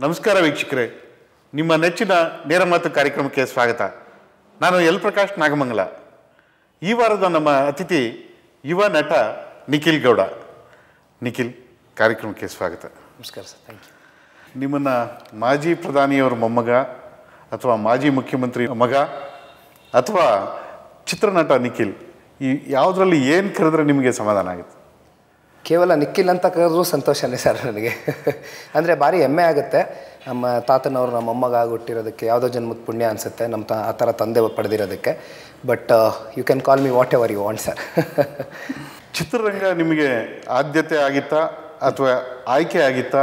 ನಮಸ್ಕಾರ ವೀಕ್ಷಕರೇ ನಿಮ್ಮ ನೆಚ್ಚಿನ ನೇರ ಮಾತು ಕಾರ್ಯಕ್ರಮಕ್ಕೆ ಸ್ವಾಗತ ನಾನು ಎಲ್ ಪ್ರಕಾಶ್ ನಾಗಮಂಗಲ ಈ ವಾರದ ನಮ್ಮ ಅತಿಥಿ ಯುವ ನಟ ನಿಖಿಲ್ ಗೌಡ ನಿಖಿಲ್ ಕಾರ್ಯಕ್ರಮಕ್ಕೆ ಸ್ವಾಗತ ನಮಸ್ಕಾರ ಸರ್ ಥ್ಯಾಂಕ್ ಯು ನಿಮ್ಮನ್ನು ಮಾಜಿ ಪ್ರಧಾನಿಯವರ ಮೊಮ್ಮಗ ಅಥವಾ ಮಾಜಿ ಮುಖ್ಯಮಂತ್ರಿ ಮಗ ಅಥವಾ ಚಿತ್ರನಟ ನಿಖಿಲ್ ಈ ಯಾವುದರಲ್ಲಿ ಏನು ಕರೆದ್ರೆ ನಿಮಗೆ ಸಮಾಧಾನ ಆಗುತ್ತೆ ಕೇವಲ ನಿಖಿಲ್ ಅಂತ ಕರೆದ್ರೂ ಸಂತೋಷನೇ ಸರ್ ನನಗೆ ಅಂದರೆ ಭಾರಿ ಹೆಮ್ಮೆ ಆಗುತ್ತೆ ನಮ್ಮ ತಾತನವರು ನಮ್ಮ ಮೊಮ್ಮಗ ಹುಟ್ಟಿರೋದಕ್ಕೆ ಯಾವುದೋ ಜನ್ಮದ ಪುಣ್ಯ ಅನಿಸುತ್ತೆ ನಮ್ಮ ತ ಆ ಥರ ತಂದೆ ಪಡೆದಿರೋದಕ್ಕೆ but you can call me whatever you want sir ಚಿತ್ರರಂಗ ನಿಮಗೆ ಆದ್ಯತೆ ಆಗಿತ್ತಾ ಅಥವಾ ಆಯ್ಕೆ ಆಗಿತ್ತಾ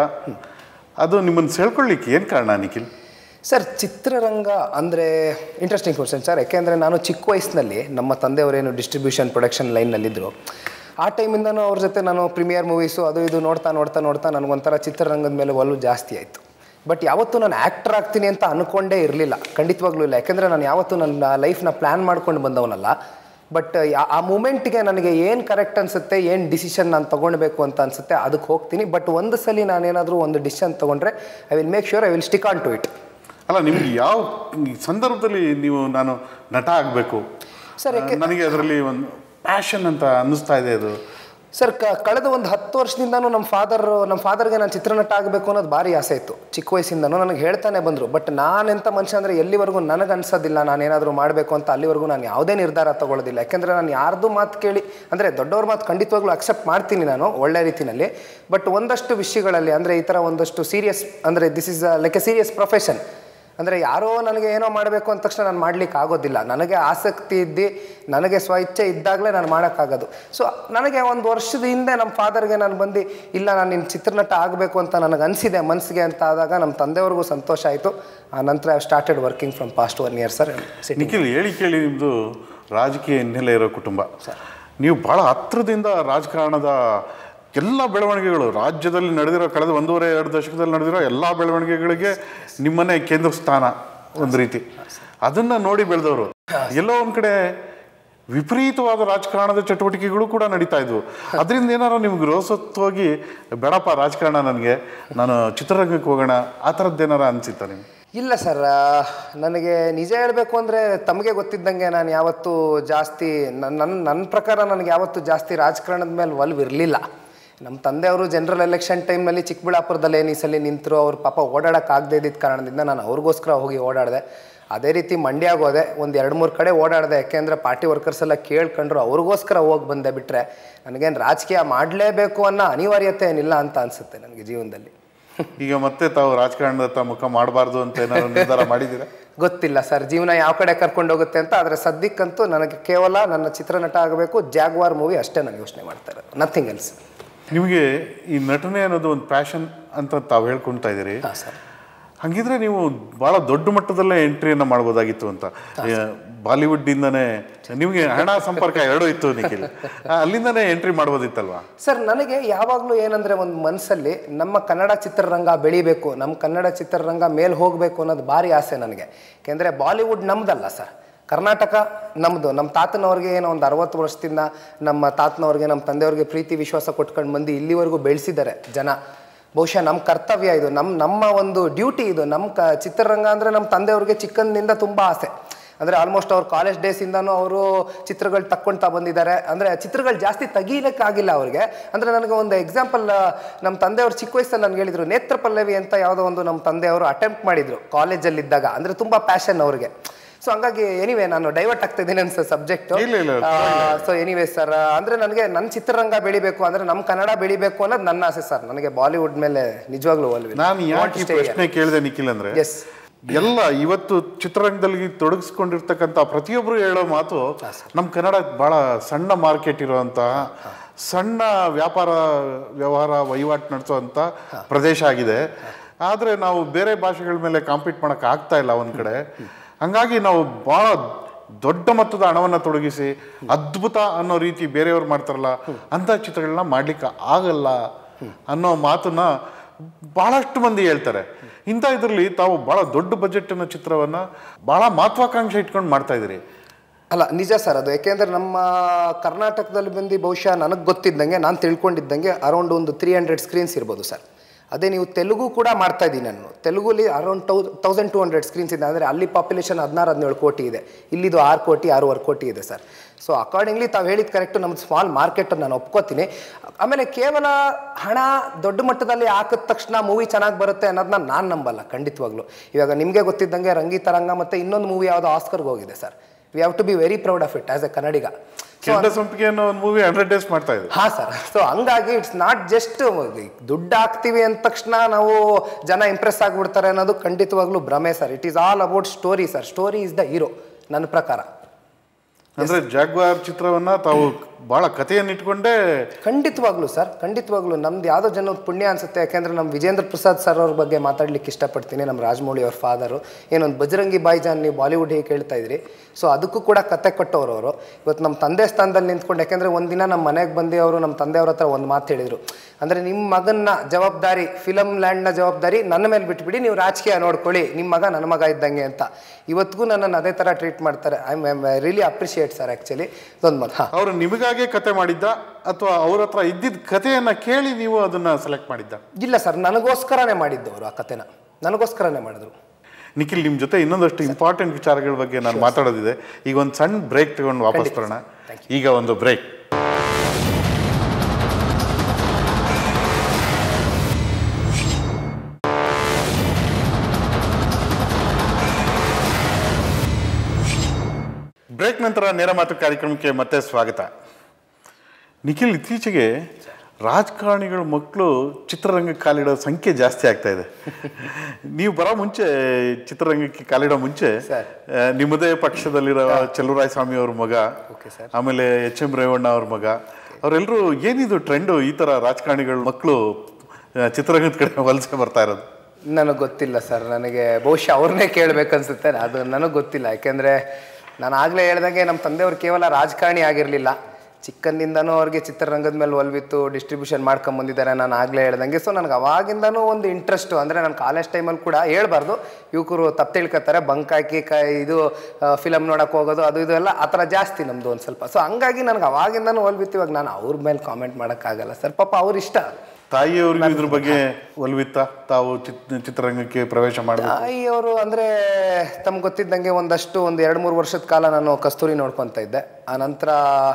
ಅದು ನಿಮ್ಮನ್ನು ಸೆಳ್ಕೊಳ್ಳಿಕ್ಕೆ ಏನು ಕಾರಣ ನಿಖಿಲ್ ಸರ್ ಚಿತ್ರರಂಗ ಅಂದರೆ ಇಂಟ್ರೆಸ್ಟಿಂಗ್ ಕ್ವಶನ್ ಸರ್ ಯಾಕೆಂದರೆ ನಾನು ಚಿಕ್ಕ ವಯಸ್ಸಿನಲ್ಲಿ ನಮ್ಮ ತಂದೆಯವರೇನು ಡಿಸ್ಟ್ರಿಬ್ಯೂಷನ್ ಪ್ರೊಡಕ್ಷನ್ ಲೈನ್ನಲ್ಲಿದ್ದರು ಆ ಟೈಮಿಂದನೂ ಅವ್ರ ಜೊತೆ ನಾನು ಪ್ರೀಮಿಯರ್ ಮೂವೀಸು ಅದು ಇದು ನೋಡ್ತಾ ನೋಡ್ತಾ ನೋಡ್ತಾ ನನಗೊಂಥರ ಚಿತ್ರರಂಗದ ಮೇಲೆ ಒಲವು ಜಾಸ್ತಿ ಆಯಿತು ಬಟ್ ಯಾವತ್ತೂ ನಾನು ಆ್ಯಕ್ಟರ್ ಆಗ್ತೀನಿ ಅಂತ ಅಂದ್ಕೊಂಡೇ ಇರಲಿಲ್ಲ ಖಂಡಿತವಾಗ್ಲೂ ಇಲ್ಲ ಯಾಕೆಂದರೆ ನಾನು ಯಾವತ್ತೂ ನನ್ನ ಲೈಫ್ನ ಪ್ಲ್ಯಾನ್ ಮಾಡ್ಕೊಂಡು ಬಂದವನಲ್ಲ ಬಟ್ ಆ ಮೂಮೆಂಟ್ಗೆ ನನಗೆ ಏನು ಕರೆಕ್ಟ್ ಅನಿಸುತ್ತೆ ಏನು ಡಿಸಿಷನ್ ನಾನು ತೊಗೊಳ್ಬೇಕು ಅಂತ ಅನಿಸುತ್ತೆ ಅದಕ್ಕೆ ಹೋಗ್ತೀನಿ ಬಟ್ ಒಂದು ಸಲ ನಾನೇನಾದರೂ ಒಂದು ಡಿಸಿಷನ್ ತೊಗೊಂಡ್ರೆ I will make sure I will stick on to it ಅಲ್ಲ ನಿಮ್ಗೆ ಯಾವ ಸಂದರ್ಭದಲ್ಲಿ ನೀವು ನಾನು ನಟ ಆಗಬೇಕು ಸರ್ ನನಗೆ ಅದರಲ್ಲಿ ಒಂದು ಪ್ಯಾಷನ್ ಅಂತ ಅನ್ನಿಸ್ತಾ ಇದೆ ಅದು ಸರ್ ಕ ಕಳೆದ ಒಂದು ಹತ್ತು ವರ್ಷದಿಂದನೂ ನಮ್ಮ ಫಾದರ್ ನಮ್ಮ ಫಾದರ್ಗೆ ನಾನು ಚಿತ್ರನಟ ಆಗಬೇಕು ಅನ್ನೋದು ಭಾರಿ ಆಸೆ ಇತ್ತು ಚಿಕ್ಕ ವಯಸ್ಸಿಂದನೂ ನನಗೆ ಹೇಳ್ತಾನೆ ಬಂದರು ಬಟ್ ನಾನೆಂಥ ಮನುಷ್ಯ ಅಂದರೆ ಎಲ್ಲಿವರೆಗೂ ನನಗೆ ಅನ್ಸೋದಿಲ್ಲ ನಾನೇನಾದರೂ ಮಾಡಬೇಕು ಅಂತ ಅಲ್ಲಿವರೆಗೂ ನಾನು ಯಾವುದೇ ನಿರ್ಧಾರ ತಗೊಳ್ಳೋದಿಲ್ಲ ಯಾಕೆಂದರೆ ನಾನು ಯಾರ್ದು ಮಾತು ಕೇಳಿ ಅಂದರೆ ದೊಡ್ಡವ್ರ ಮಾತು ಖಂಡಿತವಾಗ್ಲೂ ಅಕ್ಸೆಪ್ಟ್ ಮಾಡ್ತೀನಿ ನಾನು ಒಳ್ಳೆ ರೀತಿಯಲ್ಲಿ ಬಟ್ ಒಂದಷ್ಟು ವಿಷಯಗಳಲ್ಲಿ ಅಂದರೆ ಈ ಥರ ಒಂದಷ್ಟು ಸೀರಿಯಸ್ ಅಂದರೆ this is like a serious profession ಅಂದರೆ ಯಾರೋ ನನಗೆ ಏನೋ ಮಾಡಬೇಕು ಅಂದ ತಕ್ಷಣ ನಾನು ಮಾಡ್ಲಿಕ್ಕೆ ಆಗೋದಿಲ್ಲ ನನಗೆ ಆಸಕ್ತಿ ಇದ್ದು ನನಗೆ ಸ್ವಇಚ್ಛೆ ಇದ್ದಾಗಲೇ ನಾನು ಮಾಡೋಕ್ಕಾಗೋದು ಸೊ ನನಗೆ ಒಂದು ವರ್ಷದ ಹಿಂದೆ ನಮ್ಮ ಫಾದರ್ಗೆ ನಾನು ಬಂದು ಇಲ್ಲ ನಾನು ನಿನ್ನ ಚಿತ್ರನಟ ಆಗಬೇಕು ಅಂತ ನನಗೆ ಅನಿಸಿದೆ ಮನಸ್ಸಿಗೆ ಅಂತ ಆದಾಗ ನಮ್ಮ ತಂದೆಯವ್ರಿಗೂ ಸಂತೋಷ ಆಯಿತು ಆ ನಂತರ I started working from past one year sir Nikhil ಹೇಳಿ ಕೇಳಿ ನಿಮ್ಮದು ರಾಜಕೀಯ ಹಿನ್ನೆಲೆ ಇರೋ ಕುಟುಂಬ ನೀವು ಭಾಳ ಹತ್ರದಿಂದ ರಾಜಕಾರಣದ ಎಲ್ಲ ಬೆಳವಣಿಗೆಗಳು ರಾಜ್ಯದಲ್ಲಿ ನಡೆದಿರೋ ಕಳೆದ ಒಂದೂವರೆ ಎರಡು ದಶಕದಲ್ಲಿ ನಡೆದಿರೋ ಎಲ್ಲ ಬೆಳವಣಿಗೆಗಳಿಗೆ ನಿಮ್ಮನೆ ಕೇಂದ್ರ ಸ್ಥಾನ ಒಂದು ರೀತಿ ಅದನ್ನ ನೋಡಿ ಬೆಳೆದವರು ಎಲ್ಲೋ ಒಂದ್ ಕಡೆ ವಿಪರೀತವಾದ ರಾಜಕಾರಣದ ಚಟುವಟಿಕೆಗಳು ಕೂಡ ನಡೀತಾ ಇದ್ವು ಅದರಿಂದ ಏನಾರು ನಿಮ್ಗೆ ರೋಸತ್ವಾಗಿ ಬೇಡಪ್ಪ ರಾಜಕಾರಣ ನನಗೆ ನಾನು ಚಿತ್ರರಂಗಕ್ಕೆ ಹೋಗೋಣ ಆ ಥರದ್ದು ಏನಾರ ಅನ್ಸಿತ್ತ ನಿಮ್ಗೆ ಇಲ್ಲ ಸರ್ ನನಗೆ ನಿಜ ಹೇಳಬೇಕು ಅಂದರೆ ತಮಗೆ ಗೊತ್ತಿದ್ದಂಗೆ ನಾನು ಯಾವತ್ತೂ ಜಾಸ್ತಿ ನನ್ನ ನನ್ನ ನನ್ನ ಪ್ರಕಾರ ನನಗೆ ಯಾವತ್ತೂ ಜಾಸ್ತಿ ರಾಜಕಾರಣದ ಮೇಲೆ ಒಲವು ಇರಲಿಲ್ಲ ನಮ್ಮ ತಂದೆಯವರು ಜನರಲ್ ಎಲೆಕ್ಷನ್ ಟೈಮ್ನಲ್ಲಿ ಚಿಕ್ಕಬಳ್ಳಾಪುರದಲ್ಲಿ ಏನು ಈ ಸಲ ನಿಂತರು ಅವ್ರ ಪಾಪ ಓಡಾಡೋಕ್ಕಾಗದೇ ಇದ್ದಿದ್ದ ಕಾರಣದಿಂದ ನಾನು ಅವ್ರಿಗೋಸ್ಕರ ಹೋಗಿ ಓಡಾಡಿದೆ ಅದೇ ರೀತಿ ಮಂಡ್ಯಾಗ ಹೋದೆ ಒಂದು ಎರಡು ಮೂರು ಕಡೆ ಓಡಾಡಿದೆ ಯಾಕೆಂದರೆ ಪಾರ್ಟಿ ವರ್ಕರ್ಸ್ ಎಲ್ಲ ಕೇಳ್ಕೊಂಡ್ರು ಅವ್ರಿಗೋಸ್ಕರ ಹೋಗಿ ಬಂದೆ ಬಿಟ್ಟರೆ ನನಗೇನು ರಾಜಕೀಯ ಮಾಡಲೇಬೇಕು ಅನ್ನೋ ಅನಿವಾರ್ಯತೆ ಏನಿಲ್ಲ ಅಂತ ಅನಿಸುತ್ತೆ ನನಗೆ ಜೀವನದಲ್ಲಿ ಈಗ ಮತ್ತೆ ತಾವು ರಾಜಕಾರಣದತ್ತ ಮುಖ ಮಾಡಬಾರ್ದು ಅಂತ ಏನಾದ್ರು ನಿರ್ಧಾರ ಮಾಡಿದ್ದೀರಾ ಗೊತ್ತಿಲ್ಲ ಸರ್ ಜೀವನ ಯಾವ ಕಡೆ ಕರ್ಕೊಂಡು ಹೋಗುತ್ತೆ ಅಂತ ಆದರೆ ಸದ್ಯಕ್ಕಂತೂ ನನಗೆ ಕೇವಲ ನನ್ನ ಚಿತ್ರನಟ ಆಗಬೇಕು ಜಾಗ್ವಾರ್ ಮೂವಿ ಅಷ್ಟೇ ನಾನು ಯೋಚನೆ ಮಾಡ್ತಾ ಇರೋದು ನಥಿಂಗ್ ಎಲ್ಸ್ ನಿಮಗೆ ಈ ನಟನೆ ಅನ್ನೋದು ಒಂದು ಪ್ಯಾಷನ್ ಅಂತ ತಾವು ಹೇಳ್ಕೊಳ್ತಾ ಇದ್ದೀರಿ ಹಾಂ ಸರ್ ಹಂಗಿದ್ರೆ ನೀವು ಬಹಳ ದೊಡ್ಡ ಮಟ್ಟದಲ್ಲೇ ಎಂಟ್ರಿಯನ್ನು ಮಾಡ್ಬೋದಾಗಿತ್ತು ಅಂತ ಏ, ಬಾಲಿವುಡ್ಡಿಂದನೇ ನಿಮಗೆ ಹಣ ಸಂಪರ್ಕ ಎರಡೂ ಇತ್ತು ನಿಖಿಲ್ ಆ, ಅಲ್ಲಿಂದನೇ ಎಂಟ್ರಿ ಮಾಡ್ಬೋದಿತ್ತಲ್ವಾ ಸರ್ ನನಗೆ ಯಾವಾಗಲೂ ಏನಂದರೆ ಒಂದು ಮನಸ್ಸಲ್ಲಿ ನಮ್ಮ ಕನ್ನಡ ಚಿತ್ರರಂಗ ಬೆಳಿಬೇಕು ನಮ್ಮ ಕನ್ನಡ ಚಿತ್ರರಂಗ ಮೇಲೆ ಹೋಗಬೇಕು ಅನ್ನೋದು ಭಾರಿ ಆಸೆ ನನಗೆ ಯಾಕೆಂದರೆ ಬಾಲಿವುಡ್ ನಮ್ದಲ್ಲ ಸರ್ ಕರ್ನಾಟಕ ನಮ್ಮದು ನಮ್ಮ ತಾತನವ್ರಿಗೆ ಏನೋ ಒಂದು ಅರವತ್ತು ವರ್ಷದಿಂದ ನಮ್ಮ ತಾತನವ್ರಿಗೆ ನಮ್ಮ ತಂದೆಯವ್ರಿಗೆ ಪ್ರೀತಿ ವಿಶ್ವಾಸ ಕೊಟ್ಕೊಂಡು ಬಂದು ಇಲ್ಲಿವರೆಗೂ ಬೆಳೆಸಿದ್ದಾರೆ ಜನ ಬಹುಶಃ ನಮ್ಮ ಕರ್ತವ್ಯ ಇದು ನಮ್ಮ ನಮ್ಮ ಒಂದು ಡ್ಯೂಟಿ ಇದು ನಮ್ಮ ಕ ಚಿತ್ರರಂಗ ಅಂದರೆ ನಮ್ಮ ತಂದೆಯವ್ರಿಗೆ ಚಿಕ್ಕಂದಿನಿಂದ ತುಂಬ ಆಸೆ ಅಂದರೆ ಆಲ್ಮೋಸ್ಟ್ ಅವ್ರು ಕಾಲೇಜ್ ಡೇಸಿಂದನೂ ಅವರು ಚಿತ್ರಗಳು ತಕ್ಕೊಳ್ತಾ ಬಂದಿದ್ದಾರೆ ಅಂದರೆ ಚಿತ್ರಗಳು ಜಾಸ್ತಿ ತೆಗೀಲಿಕ್ಕಾಗಿಲ್ಲ ಅವ್ರಿಗೆ ಅಂದರೆ ನನಗೆ ಒಂದು ಎಕ್ಸಾಂಪಲ್ ನಮ್ಮ ತಂದೆಯವರು ಚಿಕ್ಕ ವಯಸ್ಸಲ್ಲಿ ನನಗೆ ಹೇಳಿದರು ನೇತ್ರ ಪಲ್ಲವಿ ಅಂತ ಯಾವುದೋ ಒಂದು ನಮ್ಮ ತಂದೆಯವರು ಅಟೆಂಪ್ಟ್ ಮಾಡಿದರು ಕಾಲೇಜಲ್ಲಿದ್ದಾಗ ಅಂದರೆ ತುಂಬ ಪ್ಯಾಷನ್ ಅವ್ರಿಗೆ ಸೊ ಹಂಗಾಗಿ ಎನಿವೇ ನಾನು ಡೈವರ್ಟ್ ಆಗ್ತಾ ಇದ್ದೀನಿ ಅನ್ಸೋ ಸಬ್ಜೆಕ್ಟು ಇಲ್ಲ, ಇಲ್ಲ, ಸೊ ಎನಿವೇ ಸರ್ ಅಂದರೆ ನನಗೆ ನನ್ನ ಚಿತ್ರರಂಗ ಬೆಳಿಬೇಕು ಅಂದರೆ ನಮ್ಮ ಕನ್ನಡ ಬೆಳಿಬೇಕು ಅನ್ನೋದು ನನ್ನ ಆಸೆ ಸರ್ ನನಗೆ ಬಾಲಿವುಡ್ ಮೇಲೆ ನಿಜವಾಗ್ಲೂ ಒಲ್ವಿ ನಾನು ಯಾಕೆ ಈ ಪ್ರಶ್ನೆ ಕೇಳಿದೆ ನಿಖಿಲ್ ಅಂದ್ರೆ ಎಸ್ ಎಲ್ಲ ಇವತ್ತು ಚಿತ್ರರಂಗದಲ್ಲಿ ತೊಡಗಿಸ್ಕೊಂಡಿರ್ತಕ್ಕಂಥ ಪ್ರತಿಯೊಬ್ಬರು ಹೇಳೋ ಮಾತು ನಮ್ಮ ಕನ್ನಡ ಬಹಳ ಸಣ್ಣ ಮಾರ್ಕೆಟ್ ಇರುವಂತಹ ಸಣ್ಣ ವ್ಯಾಪಾರ ವ್ಯವಹಾರ ವಹಿವಾಟು ನಡೆಸುವಂಥ ಪ್ರದೇಶ ಆಗಿದೆ ಆದರೆ ನಾವು ಬೇರೆ ಭಾಷೆಗಳ ಮೇಲೆ ಕಾಂಪೀಟ್ ಮಾಡೋಕೆ ಆಗ್ತಾ ಇಲ್ಲ ಒಂದು ಕಡೆ ಹಂಗಾಗಿ ನಾವು ಭಾಳ ದೊಡ್ಡ ಮೊತ್ತದ ಹಣವನ್ನು ತೊಡಗಿಸಿ ಅದ್ಭುತ ಅನ್ನೋ ರೀತಿ ಬೇರೆಯವ್ರು ಮಾಡ್ತಾರಲ್ಲ ಅಂಥ ಚಿತ್ರಗಳನ್ನ ಮಾಡ್ಲಿಕ್ಕೆ ಆಗಲ್ಲ ಅನ್ನೋ ಮಾತನ್ನ ಬಹಳಷ್ಟು ಮಂದಿ ಹೇಳ್ತಾರೆ ಇಂಥ ಇದರಲ್ಲಿ ತಾವು ಬಹಳ ದೊಡ್ಡ ಬಜೆಟ್ನ ಚಿತ್ರವನ್ನ ಬಹಳ ಮಹತ್ವಾಕಾಂಕ್ಷೆ ಇಟ್ಕೊಂಡು ಮಾಡ್ತಾ ಇದ್ದೀರಿ ಅಲ್ಲ ನಿಜ ಸರ್ ಅದು ಯಾಕೆಂದರೆ ನಮ್ಮ ಕರ್ನಾಟಕದಲ್ಲಿ ಬಂದು ಬಹುಶಃ ನನಗೆ ಗೊತ್ತಿದ್ದಂಗೆ ನಾನು ತಿಳ್ಕೊಂಡಿದ್ದಂಗೆ ಅರೌಂಡ್ ಒಂದು ತ್ರೀ ಹಂಡ್ರೆಡ್ ಸ್ಕ್ರೀನ್ಸ್ ಇರ್ಬೋದು ಸರ್ ಅದೇ ನೀವು ತೆಲುಗು ಕೂಡ ಮಾಡ್ತಾ ಇದ್ದೀನಿ ನಾನು ತೆಲುಗುಲಿ around two thousand two hundred screens ಇದೆ ಅಂದರೆ ಅಲ್ಲಿ ಪಾಪ್ಯುಲೇಷನ್ ಹದಿನಾರು ಹದಿನೇಳು ಕೋಟಿ ಇದೆ ಇಲ್ಲಿದು ಆರು ಕೋಟಿ ಆರೂವರೆ ಕೋಟಿ ಇದೆ ಸರ್ ಸೊ ಅಕಾರ್ಡಿಂಗ್ಲಿ ತಾವು ಹೇಳಿದ ಕರೆಕ್ಟು ನಮ್ದು ಸ್ಮಾಲ್ ಮಾರ್ಕೆಟ್ ನಾನು ಒಪ್ಕೋತೀನಿ ಆಮೇಲೆ ಕೇವಲ ಹಣ ದೊಡ್ಡ ಮಟ್ಟದಲ್ಲಿ ಹಾಕಿದ ತಕ್ಷಣ ಮೂವಿ ಚೆನ್ನಾಗಿ ಬರುತ್ತೆ ಅನ್ನೋದನ್ನ ನಾನು ನಂಬಲ್ಲ ಖಂಡಿತವಾಗ್ಲೂ ಇವಾಗ ನಿಮಗೆ ಗೊತ್ತಿದ್ದಂಗೆ ರಂಗಿತರಂಗ ಮತ್ತು ಇನ್ನೊಂದು ಮೂವಿ ಯಾವುದೋ ಆಸ್ಕರ್ಗೆ ಹೋಗಿದೆ sir we have to be very proud of it as a Kannadiga Kenda Sampige ಅನ್ನೋ ಒಂದು ಮೂವಿ ಹಂಡ್ರೆಡ್ ಡೇಸ್ ಮಾಡ್ತಾ ಇದೆ ಹಾ ಸರ್ ಸೊ ಹಂಗಾಗಿ ಇಟ್ಸ್ ನಾಟ್ ಜಸ್ಟ್ ದುಡ್ಡು ಹಾಕ್ತೀವಿ ಅಂದ ತಕ್ಷಣ ನಾವು ಜನ ಇಂಪ್ರೆಸ್ ಆಗಿಬಿಡ್ತಾರೆ ಅನ್ನೋದು ಖಂಡಿತವಾಗ್ಲೂ ಭ್ರಮೆ sir it is all about story sir story is the hero ನನ್ನ ಪ್ರಕಾರ ಅಂದ್ರೆ ಜಾಗ್ವಾರ್ ಚಿತ್ರವನ್ನ ತಾವು ಬಹಳ ಕಥೆಯನ್ನು ಇಟ್ಕೊಂಡೇ ಖಂಡಿತವಾಗ್ಲೂ ಸರ್ ಖಂಡಿತವಾಗ್ಲೂ ನಮ್ದು ಯಾವುದೋ ಜನದ ಪುಣ್ಯ ಅನ್ಸುತ್ತೆ ಯಾಕೆಂದ್ರೆ ನಮ್ಮ ವಿಜೇಂದ್ರ ಪ್ರಸಾದ್ ಸರ್ ಅವ್ರ ಬಗ್ಗೆ ಮಾತಾಡ್ಲಿಕ್ಕೆ ಇಷ್ಟಪಡ್ತೀನಿ ನಮ್ಮ ರಾಜಮೌಳಿ ಅವ್ರ ಫಾದರು ಏನೊಂದು ಬಜರಂಗಿ ಬಾಯ್ಜಾನ್ ನೀವು ಬಾಲಿವುಡ್ ಹೇಗೆ ಕೇಳ್ತಾ ಇದ್ರಿ ಸೊ ಅದಕ್ಕೂ ಕೂಡ ಕತೆ ಕೊಟ್ಟವರು ಅವರು ಇವತ್ತು ನಮ್ಮ ತಂದೆ ಸ್ಥಾನದಲ್ಲಿ ನಿಂತ್ಕೊಂಡು ಯಾಕೆಂದರೆ ಒಂದಿನ ನಮ್ಮ ಮನೆಗೆ ಬಂದು ಅವರು ನಮ್ಮ ತಂದೆಯವ್ರ ಹತ್ರ ಒಂದು ಮಾತು ಹೇಳಿದರು ಅಂದರೆ ನಿಮ್ಮ ಮಗನ ಜವಾಬ್ದಾರಿ ಫಿಲಮ್ ಲ್ಯಾಂಡ್ನ ಜವಾಬ್ದಾರಿ ನನ್ನ ಮೇಲೆ ಬಿಟ್ಬಿಡಿ ನೀವು ರಾಜಕೀಯ ನೋಡ್ಕೊಳ್ಳಿ ನಿಮ್ಮ ಮಗ ನನ್ನ ಮಗ ಇದ್ದಂಗೆ ಅಂತ ಇವತ್ತಿಗೂ ನನ್ನನ್ನು ಅದೇ ಥರ ಟ್ರೀಟ್ ಮಾಡ್ತಾರೆ I am really appreciate sir actually ಇದೊಂದು ಮಾತು ಹಾಂ ಅವರು ನಿಮಗಾಗೆ ಕತೆ ಮಾಡಿದ್ದ ಅಥವಾ ಅವ್ರ ಹತ್ರ ಇದ್ದಿದ್ದ ಕಥೆಯನ್ನ ಕೇಳಿ ನೀವು ಅದನ್ನ ಸೆಲೆಕ್ಟ್ ಮಾಡಿದ್ದ ಇಲ್ಲ ಸರ್ ನನಗೋಸ್ಕರನೇ ಮಾಡಿದ್ದು ಅವರು ಆ ಕತೆನ ನನಗೋಸ್ಕರನೇ ಮಾಡಿದ್ರು ನಿಖಿಲ್ ನಿಮ್ಮ ಜೊತೆ ಇನ್ನೊಂದಷ್ಟು ಇಂಪಾರ್ಟೆಂಟ್ ವಿಚಾರಗಳ ಬಗ್ಗೆ ನಾನು ಮಾತಾಡೋದಿದೆ ಈಗ ಒಂದು ಸಣ್ಣ ಬ್ರೇಕ್ ತಗೊಂಡು ವಾಪಸ್ ಬರೋಣ ಈಗ ಒಂದು ಬ್ರೇಕ್ ಬ್ರೇಕ್ ನಂತರ ನೇರ ಮಾತು ಕಾರ್ಯಕ್ರಮಕ್ಕೆ ಮತ್ತೆ ಸ್ವಾಗತ ನಿಖಿಲ್ ಇತ್ತೀಚೆಗೆ ರಾಜಕಾರಣಿಗಳ ಮಕ್ಕಳು ಚಿತ್ರರಂಗಕ್ಕೆ ಕಾಲಿಡೋ ಸಂಖ್ಯೆ ಜಾಸ್ತಿ ಆಗ್ತಾ ಇದೆ ನೀವು ಬರೋ ಮುಂಚೆ ಚಿತ್ರರಂಗಕ್ಕೆ ಕಾಲಿಡೋ ಮುಂಚೆ ಸರ್. ಆ, ನಿಮ್ಮದೇ ಪಕ್ಷದಲ್ಲಿರೋ ಚಲುವರಾಯ ಸ್ವಾಮಿ ಅವ್ರ ಮಗ ಓಕೆ ಸರ್ ಆಮೇಲೆ ಎಚ್ ಎಂ ರೇವಣ್ಣ ಅವ್ರ ಮಗ ಅವರೆಲ್ಲರೂ ಏನಿದು ಟ್ರೆಂಡು ಈ ಥರ ರಾಜಕಾರಣಿಗಳ ಮಕ್ಕಳು ಚಿತ್ರರಂಗದ ಕಡೆ ವಲಸೆ ಬರ್ತಾ ಇರೋದು ನನಗೆ ಗೊತ್ತಿಲ್ಲ ಸರ್ ನನಗೆ ಬಹುಶಃ ಅವ್ರನ್ನೇ ಕೇಳಬೇಕನ್ಸುತ್ತೆ ಅದು ನನಗೆ ಗೊತ್ತಿಲ್ಲ ಯಾಕೆಂದರೆ ನಾನು ಆಗಲೇ ಹೇಳ್ದಂಗೆ ನಮ್ಮ ತಂದೆಯವರು ಕೇವಲ ರಾಜಕಾರಣಿ ಆಗಿರಲಿಲ್ಲ ಚಿಕ್ಕಂದಿಂದನೂ ಅವ್ರಿಗೆ ಚಿತ್ರರಂಗದ ಮೇಲೆ ಒಲ್ವಿತ್ತು ಡಿಸ್ಟ್ರಿಬ್ಯೂಷನ್ ಮಾಡ್ಕೊಂಡ್ ಬಂದಿದ್ದಾರೆ ನಾನು ಆಗಲೇ ಹೇಳ್ದಂಗೆ ಸೊ ನನಗೆ ಅವಾಗಿಂದನೂ ಒಂದು ಇಂಟ್ರೆಸ್ಟು ಅಂದರೆ ನಾನು ಕಾಲೇಜ್ ಟೈಮಲ್ಲಿ ಕೂಡ ಹೇಳ್ಬಾರ್ದು ಯುವಕರು ತಪ್ಪು ತಿಳ್ಕೊತಾರೆ ಬಂಕ್ ಹಾಕಿ ಕ ಇದು ಫಿಲಮ್ ನೋಡೋಕೆ ಹೋಗೋದು ಅದು ಇದು ಎಲ್ಲ ಆ ಥರ ಜಾಸ್ತಿ ನಮ್ಮದು ಒಂದು ಸ್ವಲ್ಪ ಸೊ ಹಂಗಾಗಿ ನನಗೆ ಅವಾಗಿಂದನೂ ಒಲ್ವಿತ್ತು ಇವಾಗ ನಾನು ಅವ್ರ ಮೇಲೆ ಕಾಮೆಂಟ್ ಮಾಡೋಕ್ಕಾಗಲ್ಲ ಸರ್ ಪಾಪ ಅವ್ರ ಇಷ್ಟ ತಾಯಿಯವ್ರಿಗೂ ಇದ್ರ ಬಗ್ಗೆ ಒಲ್ವಿತ್ತ ತಾವು ಚಿತ್ ಚಿತ್ರರಂಗಕ್ಕೆ ಪ್ರವೇಶ ಮಾಡಬೇಕು ತಾಯಿಯವರು ಅಂದರೆ ತಮ್ಗೆ ಗೊತ್ತಿದ್ದಂಗೆ ಒಂದಷ್ಟು ಒಂದು ಎರಡು ಮೂರು ವರ್ಷದ ಕಾಲ ನಾನು ಕಸ್ತೂರಿ ನೋಡ್ಕೊತಾ ಇದ್ದೆ ಆ ನಂತರ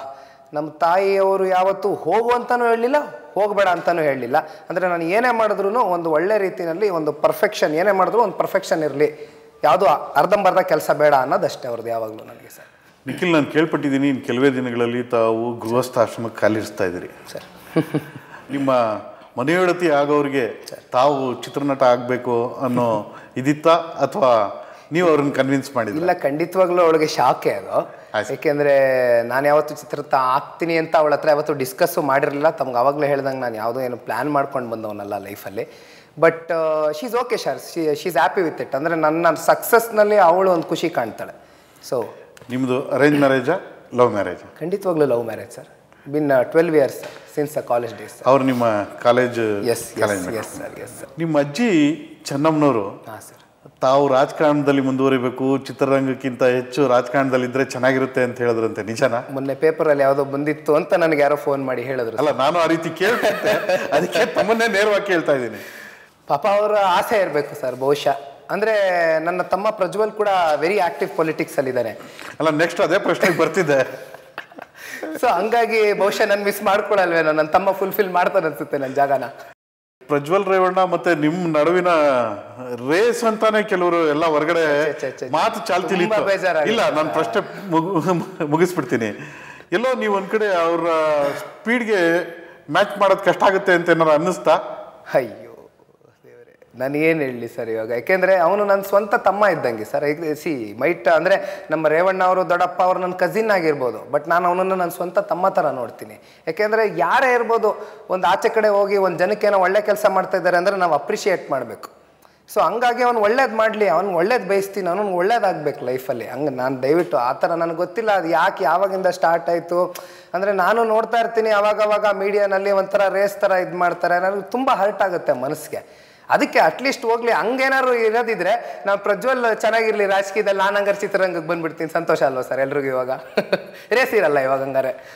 ನಮ್ಮ ತಾಯಿಯವರು ಯಾವತ್ತೂ ಹೋಗು ಅಂತಲೂ ಹೇಳಲಿಲ್ಲ ಹೋಗಬೇಡ ಅಂತಲೂ ಹೇಳಲಿಲ್ಲ ಅಂದರೆ ನಾನು ಏನೇ ಮಾಡಿದ್ರು ಒಂದು ಒಳ್ಳೆ ರೀತಿಯಲ್ಲಿ ಒಂದು ಪರ್ಫೆಕ್ಷನ್ ಏನೇ ಮಾಡಿದ್ರು ಒಂದು ಪರ್ಫೆಕ್ಷನ್ ಇರಲಿ ಯಾವುದೋ ಅರ್ಧಂಬರ್ಧ ಕೆಲಸ ಬೇಡ ಅನ್ನೋದಷ್ಟೇ ಅವ್ರದ್ದು ಯಾವಾಗಲೂ ನನಗೆ ಸರ್ ನಿಖಿಲ್ ನಾನು ಕೇಳ್ಪಟ್ಟಿದ್ದೀನಿ ಇನ್ನು ಕೆಲವೇ ದಿನಗಳಲ್ಲಿ ತಾವು ಗೃಹಸ್ಥಾಶ್ರಮಕ್ಕೆ ಕಾಲಿರಿಸ್ತಾ ಇದ್ದೀರಿ ಸರ್ ನಿಮ್ಮ ಮನೆಯೊಡತಿ ಆಗೋರಿಗೆ ತಾವು ಚಿತ್ರನಟ ಆಗಬೇಕು ಅನ್ನೋ ಇದಿತ್ತಾ ಅಥವಾ ನೀವು ಅವ್ರನ್ನ ಕನ್ವಿನ್ಸ್ ಮಾಡಿದ್ರಿ ಇಲ್ಲ ಖಂಡಿತವಾಗ್ಲೂ ಅವಳಿಗೆ ಶಾಕೆ ಅದು ಆಯ್ತು. ಯಾಕೆಂದ್ರೆ ನಾನು ಯಾವತ್ತು ಚಿತ್ರತ ಆಗ್ತೀನಿ ಅಂತ ಅವಳ ಹತ್ರ ಯಾವತ್ತು ಡಿಸ್ಕಸ್ಸು ಮಾಡಿರಲಿಲ್ಲ ತಮ್ಗೆ ಅವಾಗಲೇ ಹೇಳ್ದಂಗೆ ನಾನು ಯಾವುದೋ ಏನು ಪ್ಲ್ಯಾನ್ ಮಾಡ್ಕೊಂಡು ಬಂದವನಲ್ಲ ಲೈಫಲ್ಲಿ but she's okay sure she she's happy with it ಅಂದರೆ ನನ್ನ ಸಕ್ಸಸ್ನಲ್ಲಿ ಅವಳು ಒಂದು ಖುಷಿ ಕಾಣ್ತಾಳೆ ಸೊ ನಿಮ್ಮದು ಅರೇಂಜ್ ಮ್ಯಾರೇಜಾ ಲವ್ ಮ್ಯಾರೇಜ್ ಖಂಡಿತವಾಗ್ಲೂ love marriage sir been twelve years since uh college days sir ಅವ್ರು ನಿಮ್ಮ college yes college yes yes sir yes sir ನಿಮ್ಮ ಅಜ್ಜಿ ಚೆನ್ನಮ್ಮನವರು ಹಾಂ ಸರ್ ತಾವು ರಾಜಕಾರಣದಲ್ಲಿ ಮುಂದುವರಿಬೇಕು ಚಿತ್ರರಂಗಕ್ಕಿಂತ ಹೆಚ್ಚು ರಾಜಕಾರಣದಲ್ಲಿ ಇದ್ರೆ ಚೆನ್ನಾಗಿರುತ್ತೆ ಅಂತ ಹೇಳಿದ್ರಂತೆ ನಿಜನಾ ಮೊನ್ನೆ ಪೇಪರಲ್ಲಿ ಯಾವುದೋ ಬಂದಿತ್ತು ಅಂತ ನನಗೆ ಯಾರೋ ಫೋನ್ ಮಾಡಿ ಹೇಳಿದ್ರು ಅಲ್ಲ ನಾನು ಆ ರೀತಿ ಕೇಳ್ತಂತೆ ಅದಕ್ಕೆ ತಮ್ಮನ್ನೇ ನೇರವಾಗಿ ಕೇಳ್ತಾ ಇದ್ದೀನಿ ಪಾಪ ಅವರ ಆಸೆ ಇರಬೇಕು ಸರ್ ಬಹುಶಃ ಅಂದರೆ ನನ್ನ ತಮ್ಮ ಪ್ರಜ್ವಲ್ ಕೂಡ ವೆರಿ ಆಕ್ಟಿವ್ ಪೊಲಿಟಿಕ್ಸ್ ಅಲ್ಲಿ ಇದ್ದಾನೆ ಅಲ್ಲ ನೆಕ್ಸ್ಟ್ ಅದೇ ಪ್ರಶ್ನೆಗೆ ಬರ್ತಿದ್ದೆ ಸೊ ಹಂಗಾಗಿ ಬಹುಶಃ ನಾನು ಮಿಸ್ ಮಾಡ್ಕೊಳಲ್ವೇನೋ ನನ್ನ ತಮ್ಮ ಫುಲ್ಫಿಲ್ ಮಾಡ್ತಾನೆ ಅನ್ಸುತ್ತೆ ನನ್ನ ಜಾಗನ ಪ್ರಜ್ವಲ್ ರೇವಣ್ಣ ಮತ್ತೆ ನಿಮ್ ನಡುವಿನ ರೇಸ್ ಅಂತಾನೆ ಕೆಲವರು ಎಲ್ಲ ಹೊರಗಡೆ ಛೆ, ಛೆ, ಛೆ. ಮಾತು ಚಾಲ್ತಿಲಿ ತುಂಬಾ ಇತ್ತು. ಬೇಜಾರಾಗುತ್ತೆ. ಇಲ್ಲ ನಾನು ಪ್ರಶ್ನೆ ಮುಗು- ಮುಗಿಸ್ಬಿಡ್ತೀನಿ ಎಲ್ಲೋ ನೀವು ಒಂದ್ ಕಡೆ ಅವ್ರ ಸ್ಪೀಡ್ಗೆ ಮ್ಯಾಚ್ ಮಾಡೋದು ಕಷ್ಟ ಆಗುತ್ತೆ ಅಂತ ಏನಾರು ಅನ್ನಿಸ್ತಾ ಅಯ್ಯೋ ದೇವರೇ ನಾನು ಏನು ಹೇಳಲಿ ಸರ್ ಇವಾಗ ಯಾಕೆಂದರೆ ಅವನು ನನ್ನ ಸ್ವಂತ ತಮ್ಮ ಇದ್ದಂಗೆ ಸರ್ ಸಿ ಮೈಟ್ ಅಂದರೆ ನಮ್ಮ ರೇವಣ್ಣ ಅವರು ದೊಡ್ಡಪ್ಪ ಅವರು ನನ್ನ ಕಸಿನ್ ಆಗಿರ್ಬೋದು ಬಟ್ ನಾನು ಅವನನ್ನು ನನ್ನ ಸ್ವಂತ ತಮ್ಮ ಥರ ನೋಡ್ತೀನಿ ಯಾಕೆಂದರೆ ಯಾರೇ ಇರ್ಬೋದು ಒಂದು ಆಚೆ ಕಡೆ ಹೋಗಿ ಒಂದು ಜನಕ್ಕೇನೋ ಒಳ್ಳೆ ಕೆಲಸ ಮಾಡ್ತಾ ಇದ್ದಾರೆ ಅಂದರೆ ನಾವು ಅಪ್ರಿಷಿಯೇಟ್ ಮಾಡಬೇಕು ಸೊ ಹಂಗಾಗಿ ಅವ್ನು ಒಳ್ಳೇದು ಮಾಡಲಿ ಅವ್ನು ಒಳ್ಳೇದು ಬಯಸ್ತೀನಿ ಅವನು ಒಳ್ಳೇದಾಗಬೇಕು ಲೈಫಲ್ಲಿ ಹಂಗೆ ನಾನು ದಯವಿಟ್ಟು ಆ ಥರ ನನಗೆ ಗೊತ್ತಿಲ್ಲ ಅದು ಯಾಕೆ ಯಾವಾಗಿಂದ ಸ್ಟಾರ್ಟ್ ಆಯಿತು ಅಂದರೆ ನಾನು ನೋಡ್ತಾ ಇರ್ತೀನಿ ಅವಾಗವಾಗ ಮೀಡಿಯಾನಲ್ಲಿ ಒಂಥರ ರೇಸ್ ಥರ ಇದು ಮಾಡ್ತಾರೆ ನನಗೆ ತುಂಬ ಹರ್ಟ್ ಆಗುತ್ತೆ ಮನಸ್ಸಿಗೆ ಅದಕ್ಕೆ ಅಟ್ಲೀಸ್ಟ್ ಹೋಗ್ಲಿ ಹಂಗೇನಾದ್ರು ಇರೋದಿದ್ರೆ ನಾವು ಪ್ರಜ್ವಲ್ ಚೆನ್ನಾಗಿರ್ಲಿ ರಾಜಕೀಯದಲ್ಲಿ ನಾನು ಹಂಗಾರೆ ಚಿತ್ರರಂಗಕ್ಕೆ ಬಂದ್ಬಿಡ್ತೀನಿ ಸಂತೋಷ ಅಲ್ವಾ ಸರ್ ಎಲ್ರಿಗೂ ಇವಾಗ ರೇಸ್ ಇರಲ್ಲ ಇವಾಗ ಹಂಗಾರೆ